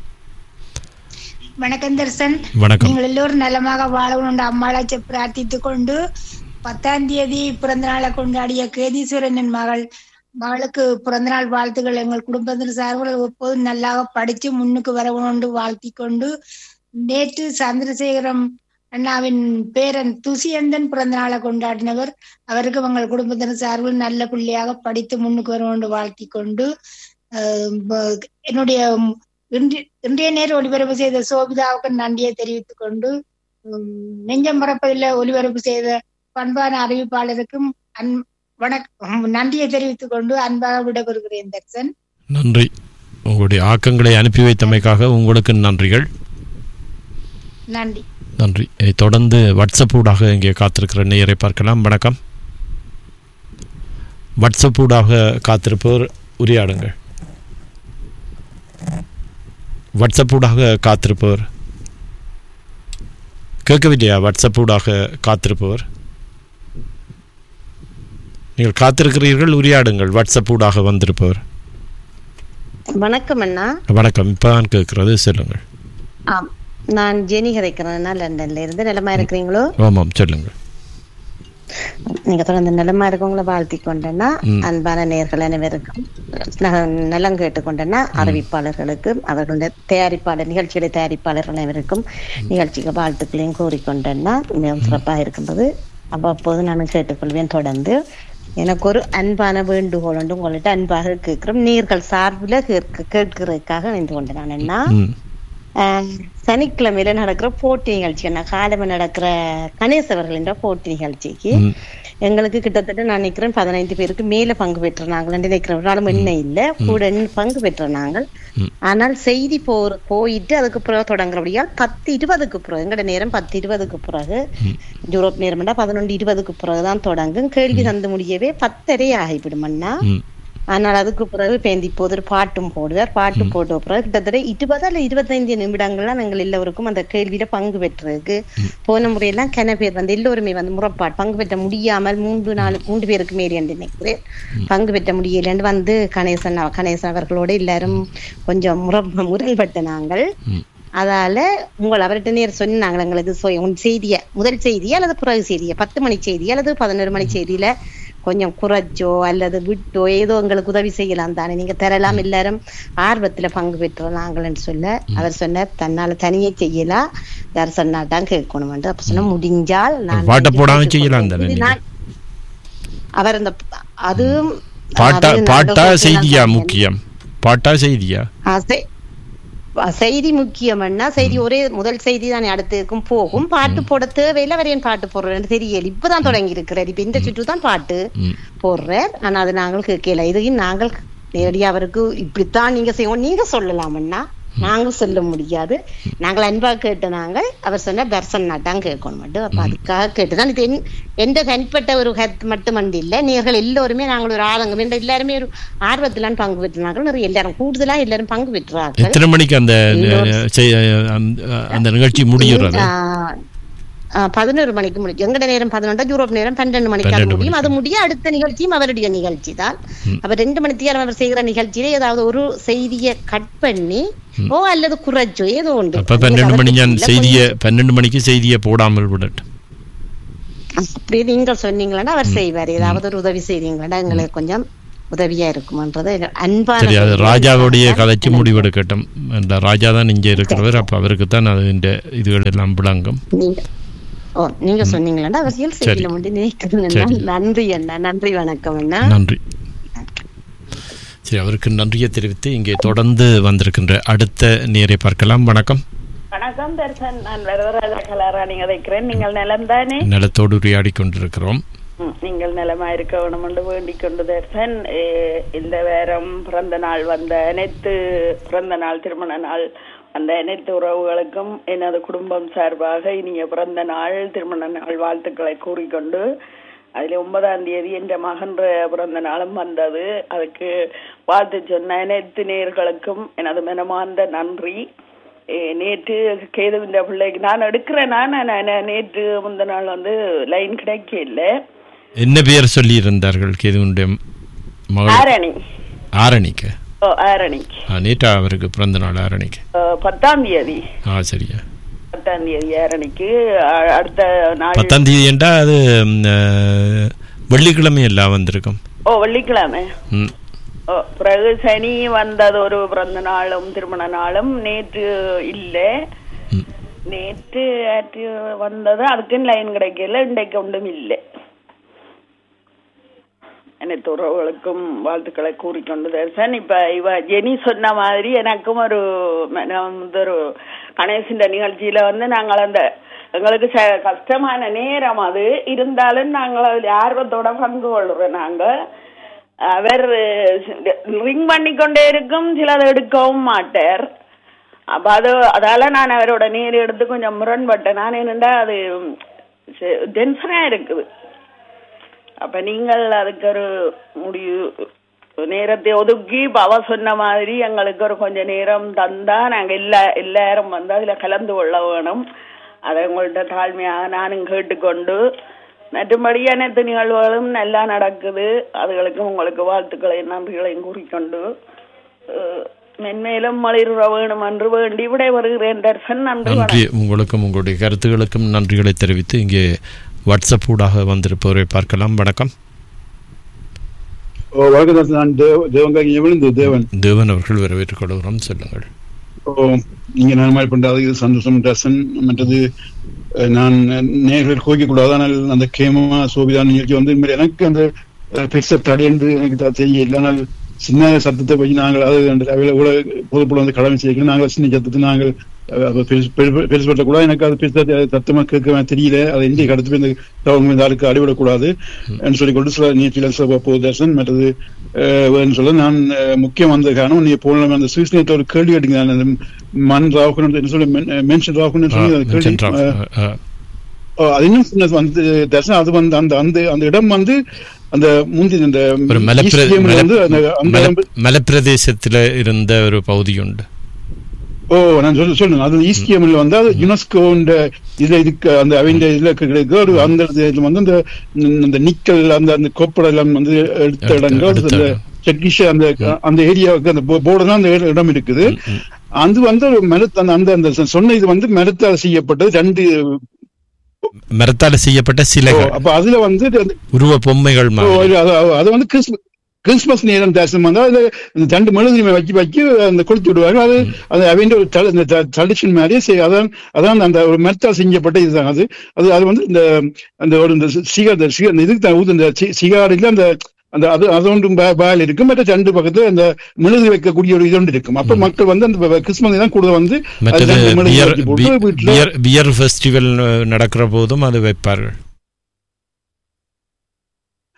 வணக்கம் தர்சன் வணக்கம் நீங்கள் எல்லோரும் நலமாக வாழணும் அம்மாளாச்சை பிரார்த்தித்துக் கொண்டு பத்தாம் தேதி பிறந்த நாளை கொண்டாடிய கேதீஸ்வரனின் மகள் மகளுக்கு பிறந்த நாள் வாழ்த்துக்கள் எங்கள் குடும்பத்தின் சார்பில் எப்போதும் நல்லாக படிச்சு முன்னுக்கு வரணும்னு வாழ்த்தி கொண்டு நேற்று சந்திரசேகரம் அண்ணாவின் பேரன் துசியந்தன் பிறந்த நாளை கொண்டாடினவர் அவருக்கு உங்கள் குடும்பத்தினர் சார்பில் நல்ல பிள்ளையாக படித்து முன்னுக்கு வரணும்னு வாழ்த்தி கொண்டு அஹ், ப- என்னுடைய இன்றைய இன்றைய நேர ஒளிபரப்பு செய்த சோபிதாவுக்கு நன்றியை தெரிவித்துக் கொண்டு உம், நெஞ்சம் மறப்பதில் ஒளிபரப்பு செய்த பண்பான அறிவிப்பாளருக்கும் அன் வணக்கம் நன்றியை தெரிவித்துக் கொண்டு அன்பாக விடைபெறுகிறேன் தர்சன் நன்றி உங்களுடைய ஆக்கங்களை அனுப்பி வைத்தமைக்காக உங்களுக்கு நன்றிகள் நன்றி நன்றி இனி தொடர்ந்து வாட்ஸ்அப் ஊடாக இங்கே காத்திருக்கிற நேயரை பார்க்கலாம் வணக்கம் வாட்ஸ்அப் ஊடாக காத்திருப்பவர் உரையாடுங்கள் வாட்ஸ்அப் ஊடாக காத்திருப்பவர் கேட்கவில்லையா வாட்ஸ்அப் ஊடாக காத்திருப்பவர் நீங்கள் காத்திருக்கிறீர்கள் உரையாடுங்கள் வாட்ஸ்அப் ஊடாக வந்திருப்பவர் வணக்கம் அண்ணா வணக்கம் இப்பதான் கேட்கிறது சொல்லுங்கள் ஆம் நான் ஜெனி கதைக்கிறேன்னா லண்டன்ல இருந்து நிலமா இருக்கிறீங்களோ ஆமாம் சொல்லுங்கள் நீங்க தொடர்ந்து நிலமா இருக்கவங்கள வாழ்த்தி கொண்டேன்னா ம். அன்பான நேர்கள் அனைவருக்கும் ந- நலம் கேட்டுக்கொண்டேன்னா அறிவிப்பாளர்களுக்கும் அவர்களுடைய தயாரிப்பாளர் நிகழ்ச்சிகளை தயாரிப்பாளர்கள் அனைவருக்கும் நிகழ்ச்சிக்கு வாழ்த்துக்களையும் கூறிக்கொண்டேன்னா மிகவும் சிறப்பாக இருக்கின்றது அவ்வப்போது நான் கேட்டுக்கொள்வேன் தொடர்ந்து எனக்கு ஒரு அன்பான வேண்டுகோள் ஒன்று உங்கள்கிட்ட அன்பாக கேட்கிறோம் நீர்கள் சார்பில் கேட்க கேட்கிறதுக்காக இணைந்து கொண்டேன் நான் என்ன ம் ஆஹ் சனிக்கிழமையில நடக்கிற போட்டி நிகழ்ச்சி என்ன காலமே நடக்கிற கணேச அவர்களின் போட்டி நிகழ்ச்சிக்கு ம் எங்களுக்கு கிட்டத்தட்ட நான் நினைக்கிறேன் பதினைந்து பேருக்கு மேல பங்கு பெற்ற நாங்கள் நினைக்கிறோம் ஒரு நாளும் என்ன இல்ல கூட இன்னும் பங்கு பெற்ற நாங்கள் ம். ஆனால் செய்தி போ போயிட்டு அதுக்கு பிறகு தொடங்குறபடியா பத்து இருபதுக்கு பிறகு எங்கட நேரம் பத்து இருபதுக்கு பிறகு யூரோப் நேரம்டா பதினொன்று இருபதுக்கு பிறகுதான் தொடங்கும் கேள்வி தந்து முடியவே பத்தரை ஆகிவிடும் அண்ணா ம் ஆனால் அதுக்கு பிறகு பேந்தி இப்போது ஒரு பாட்டும் போடுவார் பாட்டு போட்ட பிறகு கிட்டத்தட்ட இருபது அல்ல இருபத்தைந்து நிமிடங்கள்லாம் நாங்கள் எல்லோருக்கும் அந்த கேள்வியில பங்கு பெற்றிருக்கு போன முறையெல்லாம் கன பேர் வந்து எல்லோருமே வந்து முறைப்பாடு பங்கு பெற்ற முடியாமல் மூன்று நாலு மூன்று பேருக்கு மேலே என்று நினைக்கிறேன் பங்கு பெற்ற முடியலன்னு வந்து கணேசன் அவ- கணேசன் அவர்களோட எல்லாரும் கொஞ்சம் முறை முரண்பட்ட நாங்கள் ம். அதால உங்கள் அவர்கிட்ட நேர் சொன்னாங்க எங்களுக்கு சொ- உன் செய்திய முதல் செய்தியா அல்லது பிறகு செய்தியா பத்து மணி செய்தி அல்லது பதினோரு மணி செய்தியில கொஞ்சம் குறைச்சோ அல்லது விட்டோ ஏதோ எங்களுக்கு உதவி செய்யலாம் தானே நீங்க தரலாம் எல்லாரும் ஆர்வத்துல பங்கு பெற்றோம் நாங்கள்னு சொல்ல அவர் சொன்னார் தன்னால தனியே செய்யலாம் யார் சொன்னாட்டான் கேட்கணும் அப்ப சொன்ன முடிஞ்சால் நான் பாட்டை வந்து போடாம கேட்டுக்கொள்வேன். செய்யலாம் தானே இது நீங்க? நான் அவர் அந்த அதுவும் பாட்டா அது நாங்க பாட்டா கேட்கலாம் செய்தியா தானே. முக்கியம் பாட்டா செய்தியா ஆ, செ- ஆ, செய்தி முக்கியம்னா செய்தி ஒரே முதல் செய்தி தானே அடுத்துக்கும் போகும் பாட்டு போட தேவையில்லை வரையன் பாட்டு போடுறேன்னு தெரியல இப்பதான் தொடங்கி இருக்கிறார் இப்ப இந்த சுற்று தான் பாட்டு ம் போடுறார் ஆனா அது நாங்கள் கேட்கல இதையும் நாங்கள் நேரடியா அவருக்கு இப்படித்தான் நீங்க செய்வோம் நீங்க சொல்லலாமண்ணா நாங்கள் சொல்ல முடியாது நாங்கள் அன்பா கேட்ட நாங்கள் அவர் சொன்ன தர்சன் தான் கேட்கணும் மட்டும் அப்ப அதுக்காக கேட்டுதான் இது என்- எந்த தனிப்பட்ட ஒரு கருத்து மட்டுமண்டு இல்லை நீர்கள் எல்லோருமே நாங்கள் ஒரு ஆதங்கம் என்ற எல்லாருமே ஒரு ஆர்வத்திலான் பங்கு பெற்றார்கள் நிறைய எல்லாரும் கூடுதலா எல்லாரும் பங்கு பெற்றார்கள் எத்தனை மணிக்கு அந்த இன்னொரு- அஹ், செய்- அந்த- அந்த நிகழ்ச்சி முடிகிறது ஆஹ், பதினோரு மணிக்கு முடியும் எங்கட நேரம் பதினொன்றா யூரோப் நேரம் பன்னெண்டு மணிக்கு அது பன்னெண்டு முடியும் அது மணிக்கு. முடிய அடுத்த நிகழ்ச்சியும் அவருடைய நிகழ்ச்சி தான் அப்ப ரெண்டு மணி நேரம் அவர் செய்கிற நிகழ்ச்சியில ஏதாவது ஒரு செய்தியை கட் பண்ணி ஓ அல்லது குறைச்சோ ஏதோ உண்டு அப்ப பன்னெண்டு மணி ஞான் செய்தியை பன்னெண்டு மணிக்கு செய்தியை போடாமல் விடட்டும் அப்படி நீங்கள் சொன்னீங்களா அவர் செய்வார் ஏதாவது ஒரு உதவி செய்தீங்களா எங்களுக்கு கொஞ்சம் உதவியா இருக்குமன்றது அன்பான சரி அது வேண்டுகோள். ராஜாவுடைய கதைக்கு முடிவெடுக்கட்டும் இந்த ராஜா தான் இங்கே இருக்கிறவர் அப்ப அவருக்கு தான் அது இந்த இதுகள் எல்லாம் விளங்கும் நீங்க ஓ நீங்க சொன்னீங்களா அவசியம் சரி. செய்யல முடியும் நினைக்கிறேன் சரி. நன்றி அண்ணா நன்றி வணக்கம் அண்ணா நன்றி சரி அவருக்கு நன்றியை தெரிவித்து இங்கே தொடர்ந்து வந்திருக்கின்ற அடுத்த நேரை பார்க்கலாம் வணக்கம் வணக்கம் தர்சன் நான் வரதராஜா கலாராணி கதைக்கிறேன் நீங்கள் நலம் தானே நிலத்தோடு உரையாடி கொண்டிருக்கிறோம் ம், நீங்கள் நலமா இருக்க வேணும் என்று வேண்டிக் கொண்டு தர்சன் ஏ, இந்த வாரம் பிறந்த நாள் வந்த அனைத்து பிறந்த நாள் திருமண நாள் அந்த அனைத்து உறவுகளுக்கும் எனது குடும்பம் சார்பாக இனிய பிறந்த நாள் திருமண நாள் வாழ்த்துக்களை கூறிக்கொண்டு அதில் ஒன்பதாம் தேதி என் மகன் பிறந்த நாளும் வந்தது அதுக்கு வாழ்த்து சொன்ன அனைத்து நேர்களுக்கும் எனது மனமார்ந்த நன்றி ஏ, நேற்று கேதுவின் பிள்ளைக்கு நான் எடுக்கிறேன் நான் நான் நேற்று முந்த நாள் வந்து லைன் கிடைக்க இல்லை என்ன பெயர் சொல்லி இருந்தார்கள் கேதுவனுடைய மகள் ஆரணி ஆரணிக்கு ஓ ஆரணிக்கு ஆ, நேற்றா அவருக்கு பிறந்த நாள் ஆரணிக்கு ஓ, பத்தாம் தேதி ஆ சரியா பத்தாம் தேதி ஆரணிக்கு அ- அடுத்த நாள் பத்தாம் தேதி என்றா அது ம், அஹ், வெள்ளிக்கிழமை எல்லாம் வந்திருக்கும் ஓ வெள்ளிக்கிழமை ம் ஓ பிறகு சனி வந்தது ஒரு பிறந்த நாளும் திருமண நாளும் நேற்று இல்லை ம். நேற்று நேற்று வந்தது அதுக்கும் லைன் கிடைக்கல இன்றைக்கு ஒன்றும் இல்லை அனைத்து உறவுகளுக்கும் வாழ்த்துக்களை கூறிக்கொண்டு தர்சன் இப்ப இவ ஜெனி சொன்ன மாதிரி எனக்கும் ஒரு மனம் வந்து ஒரு கணேசின் நிகழ்ச்சியில வந்து நாங்கள் அந்த எங்களுக்கு ச- கஷ்டமான நேரம் அது இருந்தாலும் நாங்கள் அதில் ஆர்வத்தோட பங்கு கொள்றோம் நாங்க அவர் ரிங் பண்ணிக்கொண்டே இருக்கும் சிலதை எடுக்கவும் மாட்டார் அப்ப அது அதால நான் அவரோட நேர் எடுத்து கொஞ்சம் முரண்பட்டேன் நான் என்னண்டா அது டென்ஷனா இருக்குது அப்ப நீங்கள் அதுக்கு ஒரு முடிவு நேரத்தை ஒதுக்கி இப்ப அவ சொன்ன மாதிரி எங்களுக்கு ஒரு கொஞ்ச நேரம் தந்தா நாங்க எல்லா எல்லாரும் வந்து அதுல கலந்து கொள்ள வேணும் அதை உங்கள்ட்ட தாழ்மையாக நானும் கேட்டுக்கொண்டு மற்றும்படி அனைத்து நிகழ்வுகளும் நல்லா நடக்குது அதுகளுக்கும் உங்களுக்கு வாழ்த்துக்களையும் நன்றிகளையும் கூறிக்கொண்டு அஹ், மென்மேலும் மலிருற வேணும் என்று வேண்டி விடை வருகிறேன் தர்சன் நன்றி வணக்கம். நன்றி உங்களுக்கும் உங்களுடைய கருத்துகளுக்கும் நன்றிகளை தெரிவித்து இங்கே வாட்ஸ்அப் ஊடாக வந்திருப்பவரை பார்க்கலாம் வணக்கம் ஓ வணக்கம் நான் தேவ தேவங்காங்க விழுந்து தேவன் தேவன் அவர்கள் வரவேற்றுக் கொள்கிறோம் சொல்லுங்கள் ஓ நீங்க நான் மாதிரி பண்றது இது சந்தோஷம் ரசன் மற்றது அஹ், நான் நேர்கள் கோவிக்க கூடாது ஆனால் அந்த கேமா சோபிதா நிகழ்ச்சி வந்து இனிமேல் எனக்கு அந்த பெருச தடையென்று எனக்கு த- தெரியல ஆனால் சின்ன சத்தத்தை போய் நாங்கள் அது அந்த அவையில பொதுப்புல வந்து கடமை செய்யணும் நாங்கள் சின்ன சத்தத்தை நாங்கள் அஹ், அப்ப பெருசு- பெரு- பெருசுபட்ட கூட எனக்கு அது பெருசா சத்தமா கேட்க தெரியல அதை எந்த கடத்து போய் இந்த தவங்க இந்த ஆளுக்கு அடிவிடக்கூடாது என்று சொல்லிக்கொண்டு சில நிகழ்ச்சியில் போதர்சன் மற்றது அஹ், வேணும்னு சொல்ல நான் அஹ், முக்கியம் வந்த காரணம் நீ போன அந்த சுவிஸ் நேரத்தில் ஒரு கேள்வி கேட்டீங்க நான் அந்த மண் ராகுன்னு என்ன சொல்லி மென்ஷன் ராகுன்னு ஆ, சொல்லி அந்த கேள்வி மென்ஷன் ராவ். அஹ், ஆ, ஆ. ஓ, அது இன்னும் சொன்னது வந்து தர்சன் அது வந்து அந்த அந்த அந்த இடம் வந்து அந்த முந்தி இந்த ஒரு மலைப்பிர East Yemen ல வந்து அந்த அந்த மலை- இடம் மலைப்பிரதேசத்தில் இருந்த ஒரு பகுதி உண்டு ஓ நான் சொல்ல சொல்லுங்க அது ஈஸ்ட் ஏமன்ல வந்து அது யுனெஸ்கோ இதுல இதுக்கு அந்த அவங்க இதுல கிடைக்க ஒரு அந்த இதுல வந்து அந்த அந்த நிக்கல் அந்த அந்த கோப்பர் எல்லாம் வந்து எடுத்த எடுத்த- இடங்கள் எடுத்த அந்த இடம். செக்கிஷ் அந்த அந்த ஏரியாவுக்கு அந்த போர்டு தான் அந்த இட- இடம் இருக்குது அது வந்து ஒரு மரத்து அந்த அந்த அந்த சொன்ன இது வந்து மரத்தால் செய்யப்பட்டது ரெண்டு மரத்தால் செய்யப்பட்ட ஓ, சிலைகள் அப்ப அதுல வந்து அந்த- உருவ பொம்மைகள் ஓ, மாதிரி அது அது- அது வந்து கிறிஸ்மஸ் கிறிஸ்மஸ் நேரம் தேசம் வந்து அதுல இந்த ரெண்டு மெழுகுரிமை வச்சு வச்சு அந்த கொளுத்தி விடுவாங்க அது அது அவங்க ஒரு ட- இந்த ட்ரெடிஷன் மாதிரியே செய் அதான் அதான் அந்த ஒரு மெத்தால் செஞ்சப்பட்ட இதுதான் அது அது அது வந்து இந்த அந்த ஒரு இந்த சிகா இந்த சிகா இந்த இதுக்கு தான் ஊத்து இந்த சி- சிகாரில அந்த அந்த அது அது ஒன்றும் பாயில் இருக்கும் மற்ற ரெண்டு பக்கத்துல அந்த மெழுகு வைக்கக்கூடிய ஒரு இது ஒன்று இருக்கும் அப்ப மக்கள் வந்து அந்த கிறிஸ்மஸ் தான் கூட வந்து அது மற்றது ரெண்டு மெழுகு பியர் வச்சு போட்டு வீட்டுல பியர் பியர் ஃபெஸ்டிவல் நடக்கிற போதும் அது வைப்பார்கள்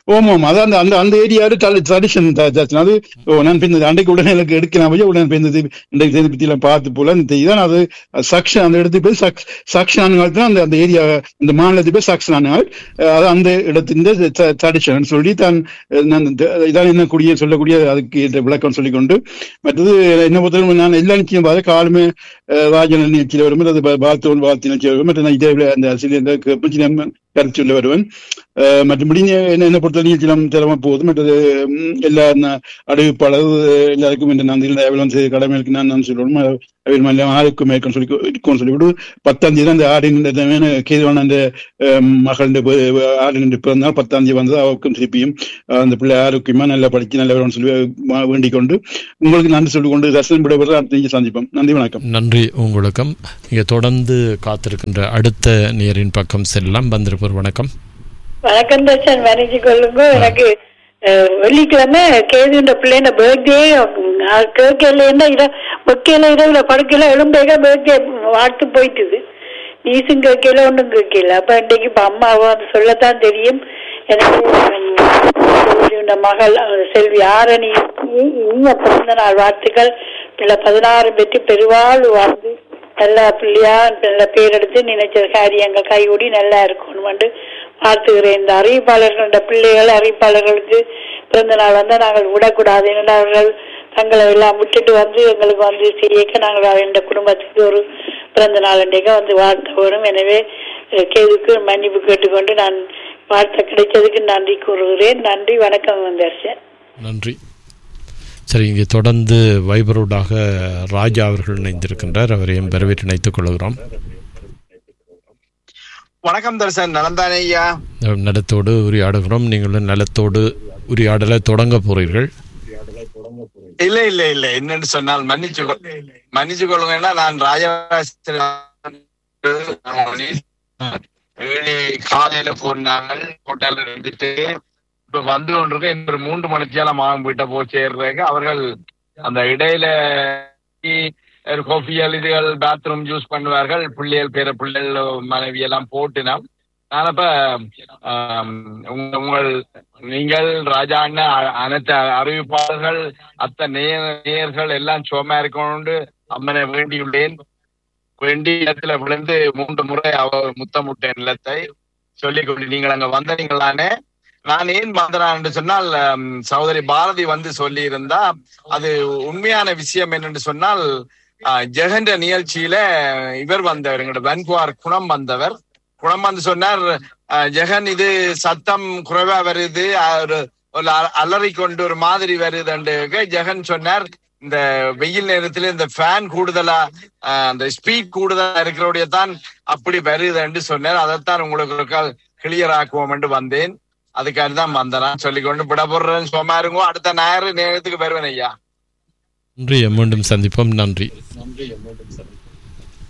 ஓம் ஓம் அது அந்த அந்த அந்த ஏரியாவில் ட்ரெடிஷன் அது ஓ நான் பின் அன்றைக்கு உடனே எனக்கு எடுக்கலாம் போய் உடனே பின் இன்றைக்கு செய்தி பற்றியெல்லாம் பார்த்து போல அந்த தெரியுதான் அது சக்ஷன் அந்த இடத்துக்கு போய் சக் சக்ஷன் தான் அந்த அந்த ஏரியா இந்த மாநிலத்துக்கு போய் சக்ஷன் அது அந்த இடத்தின் ட்ரெடிஷன் சொல்லி தான் அஹ், நான் இந்த- இதான் என்ன கூடிய சொல்லக்கூடிய அதுக்கு இந்த விளக்கம் சொல்லிக்கொண்டு மற்றது என்ன பொறுத்தவரை நான் எல்லா நிச்சயம் பார்த்து காலுமே அஹ், ராஜன் நிகழ்ச்சியில் வரும் அது வாழ்த்து வாழ்த்து நிகழ்ச்சி வரும் மற்ற நான் இதே அந்த சில கருத்து சொல்ல வருவேன் அஹ், மற்றபடி என்ன என்ன பொறுத்த நிகழ்ச்சியிலும் திறமை போகுது மற்றது ம், எல்லா ந- அறிவிப்பாளர் எல்லாருக்கும் இந்த நந்தியில் எவ்வளவு செய்த கடமைகளுக்கு நான் நான் சொல்லணும் அவர்கள் எல்லாம் ஆளுக்கும் மேற்கும் சொல்லி இருக்கும் சொல்லிவிட்டு பத்தாம் தேதி அந்த ஆடின் கேதுவான அந்த அஹ், மகள் ஆடின் பிறந்தால் பத்தாம் தேதி வந்தது அவருக்கும் திருப்பியும் அஹ், அந்த பிள்ளை ஆரோக்கியமா நல்லா படிச்சு நல்ல வரணும்னு சொல்லி வா- வேண்டிக் கொண்டு உங்களுக்கு நன்றி சொல்லிக் கொண்டு தர்சன் விடைபெற அடுத்த சந்திப்போம் நன்றி வணக்கம் நன்றி உங்களுக்கும் இங்கே தொடர்ந்து காத்திருக்கின்ற அடுத்த நேரின் பக்கம் செல்லலாம் வந்திருப்போர் வணக்கம் வணக்கம் தர்ஷன் மன்னிச்சு கொள்ளுங்க எனக்கு அஹ், வெள்ளிக்கிழமை கேதுன்ற பிள்ளைங்க பர்த்டே கேட்கல இட வைக்கல இரவுல படுக்கல எழும்பேக பர்த்டே வாழ்த்து போயிட்டுது நீசும் கேட்கல ஒன்றும் கேட்கல அப்ப இன்னைக்கு இப்ப அம்மாவும் அது சொல்லத்தான் தெரியும் எனக்கு இந்த மகள் அஹ், செல்வி ஆரணி இனிய பிறந்த நாள் வாழ்த்துக்கள் பிள்ளை பதினாறு பெற்று பெருவாள் வாழ்ந்து நல்ல பிள்ளையா நல்ல பேர் எடுத்து நினைச்ச காரியங்கள் கைகூடி நல்லா இருக்கணும் வந்து வாழ்த்துகிறேன் இந்த அறிவிப்பாளர்களோட பிள்ளைகள் அறிவிப்பாளர்களுக்கு பிறந்த நாள் வந்து நாங்கள் விடக்கூடாது ஏன்னா அவர்கள் தங்களை எல்லாம் விட்டுட்டு வந்து எங்களுக்கு வந்து செய்யக்க நாங்கள் இந்த குடும்பத்துக்கு ஒரு பிறந்த நாள் அன்றைக்கு வந்து வாழ்த்த வரும் எனவே அஹ், கேதுக்கு மன்னிப்பு கேட்டுக்கொண்டு நான் வாழ்த்த கிடைச்சதுக்கு நன்றி கூறுகிறேன் நன்றி வணக்கம் வந்தர்ஷன் நன்றி சரி இங்கே தொடர்ந்து வைபரோடாக ராஜா அவர்கள் இணைந்திருக்கின்றார் அவரையும் வரவேற்று இணைத்துக் கொள்கிறோம் வணக்கம் தர்சன் நலந்தானே ஐயா நலத்தோடு உரையாடுகிறோம் நீங்களும் நலத்தோடு உரையாடலை தொடங்க போறீர்கள் இல்ல இல்ல இல்ல என்னன்னு சொன்னால் மன்னிச்சு கொ- மன்னிச்சு கொள்ளுங்கன்னா நான் ராஜராஜ ஏழு காலையில போனாங்க ஹோட்டல்ல இருந்துட்டு இப்ப வந்து கொண்டிருக்க இந்த ஒரு மூன்று மணித்தியால மாவன் வீட்டை போய் சேர்றாங்க அவர்கள் அந்த இடையில ஒரு கோஃபியல் இதுகள் பாத்ரூம் யூஸ் பண்ணுவார்கள் பிள்ளைகள் பேர பிள்ளைகள் மனைவி எல்லாம் போட்டுனோம் நான் அப்ப ஆம், உங்க- உங்கள் நீங்கள் ராஜா அண்ணா அ- அனைத்து அறிவிப்பாளர்கள் அத்த நேய- நேயர்கள் எல்லாம் சோமா இருக்கணும்னு அம்மனை வேண்டியுள்ளேன் வேண்டி இடத்துல விழுந்து மூன்று முறை அவ முத்தமுட்ட நிலத்தை சொல்லிக் கொண்டு நீங்கள் அங்க வந்த நீங்களானே நான் ஏன் வந்தேன் என்று சொன்னால் ஆம், சகோதரி பாரதி வந்து சொல்லி இருந்தா அது உண்மையான விஷயம் என்னன்னு சொன்னால் ஆ, ஜெகன்ற நிகழ்ச்சியில இவர் வந்தவர் எங்களோட வன்குவார் குணம் வந்தவர் குணம் வந்து சொன்னார் ஆ, ஜெகன் இது சத்தம் குறைவா வருது ஆ, ஒரு ஒரு அ- அலறி கொண்டு ஒரு மாதிரி வருதுன்னு ஜெகன் சொன்னார் இந்த வெயில் நேரத்துல இந்த ஃபேன் கூடுதலா ஆ, அந்த ஸ்பீட் கூடுதலா இருக்கிறோடைய தான் அப்படி வருதுன்னு சொன்னார் அதைத்தான் உங்களுக்கு கிளியர் ஆக்குவோம் வந்தேன் அதுக்காக தான் வந்தேன் சொல்லிக்கொண்டு விடப்படுறேன் சும்மா இருங்கோ அடுத்த ஞாயிறு நேரத்துக்கு வருவேன் ஐயா நன்றி மீண்டும் சந்திப்போம் நன்றி